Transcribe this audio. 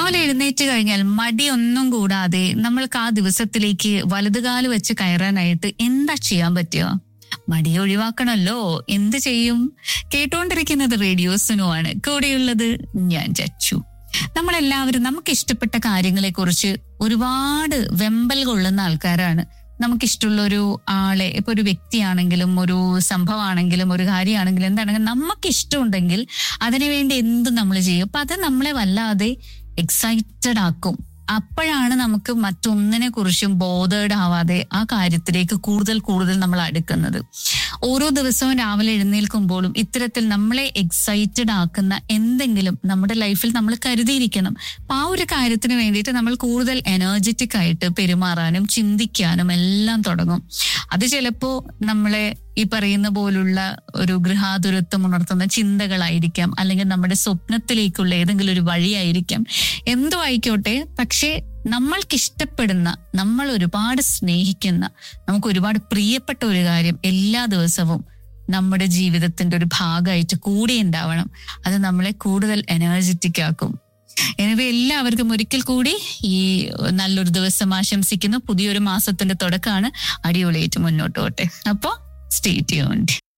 രാവിലെ എഴുന്നേറ്റ് കഴിഞ്ഞാൽ മടിയൊന്നും കൂടാതെ നമ്മൾക്ക് ആ ദിവസത്തിലേക്ക് വലതുകാല് വെച്ച് കയറാനായിട്ട് എന്താ ചെയ്യാൻ പറ്റുക മടി ഒഴിവാക്കണമല്ലോ എന്ത് ചെയ്യും കേട്ടോണ്ടിരിക്കുന്നത് റേഡിയോസിനോ ആണ് കൂടെയുള്ളത് ഞാൻ ചച്ചു നമ്മളെല്ലാവരും നമുക്ക് ഇഷ്ടപ്പെട്ട കാര്യങ്ങളെ കുറിച്ച് ഒരുപാട് വെമ്പൽ കൊള്ളുന്ന ആൾക്കാരാണ് നമുക്കിഷ്ടമുള്ള ഒരു ആളെ ഇപ്പൊ ഒരു വ്യക്തിയാണെങ്കിലും ഒരു സംഭവമാണെങ്കിലും ഒരു കാര്യമാണെങ്കിലും എന്താണെങ്കിലും നമുക്ക് ഇഷ്ടമുണ്ടെങ്കിൽ അതിനുവേണ്ടി എന്തും നമ്മൾ ചെയ്യും അപ്പൊ അത് നമ്മളെ വല്ലാതെ എക്സൈറ്റഡ് ആക്കും അപ്പോഴാണ് നമുക്ക് മറ്റൊന്നിനെ കുറിച്ചും ബോധേഡ് ആവാതെ ആ കാര്യത്തിലേക്ക് കൂടുതൽ കൂടുതൽ നമ്മൾ അടുക്കുന്നത് ഓരോ ദിവസവും രാവിലെ എഴുന്നേൽക്കുമ്പോഴും ഇത്തരത്തിൽ നമ്മളെ എക്സൈറ്റഡ് ആക്കുന്ന എന്തെങ്കിലും നമ്മുടെ ലൈഫിൽ നമ്മൾ കരുതിയിരിക്കണം അപ്പൊ ആ ഒരു കാര്യത്തിന് വേണ്ടിയിട്ട് നമ്മൾ കൂടുതൽ എനർജറ്റിക് ആയിട്ട് പെരുമാറാനും ചിന്തിക്കാനും എല്ലാം തുടങ്ങും അത് ചിലപ്പോ നമ്മളെ ഈ പറയുന്ന പോലുള്ള ഒരു ഗൃഹാതുരത്വം ഉണർത്തുന്ന ചിന്തകളായിരിക്കാം അല്ലെങ്കിൽ നമ്മുടെ സ്വപ്നത്തിലേക്കുള്ള ഏതെങ്കിലും ഒരു വഴിയായിരിക്കാം എന്തോ ആയിക്കോട്ടെ പക്ഷേ നമ്മൾക്ക് ഇഷ്ടപ്പെടുന്ന നമ്മൾ ഒരുപാട് സ്നേഹിക്കുന്ന നമുക്ക് ഒരുപാട് പ്രിയപ്പെട്ട ഒരു കാര്യം എല്ലാ ദിവസവും നമ്മുടെ ജീവിതത്തിന്റെ ഒരു ഭാഗമായിട്ട് കൂടെ ഉണ്ടാവണം അത് നമ്മളെ കൂടുതൽ എനർജറ്റിക് ആക്കും எனவே എല്ലാവർക്കും ഒരിക്കൽ കൂടി ഈ നല്ലൊരു ദിവസം ആശംസിക്കുന്നു പുതിയൊരു മാസത്തിന്റെ തുടക്കമാണ് അടിപൊളിയായിട്ട് മുന്നോട്ട് പോട്ടെ അപ്പോ സ്റ്റേ ട്യൂൺഡ്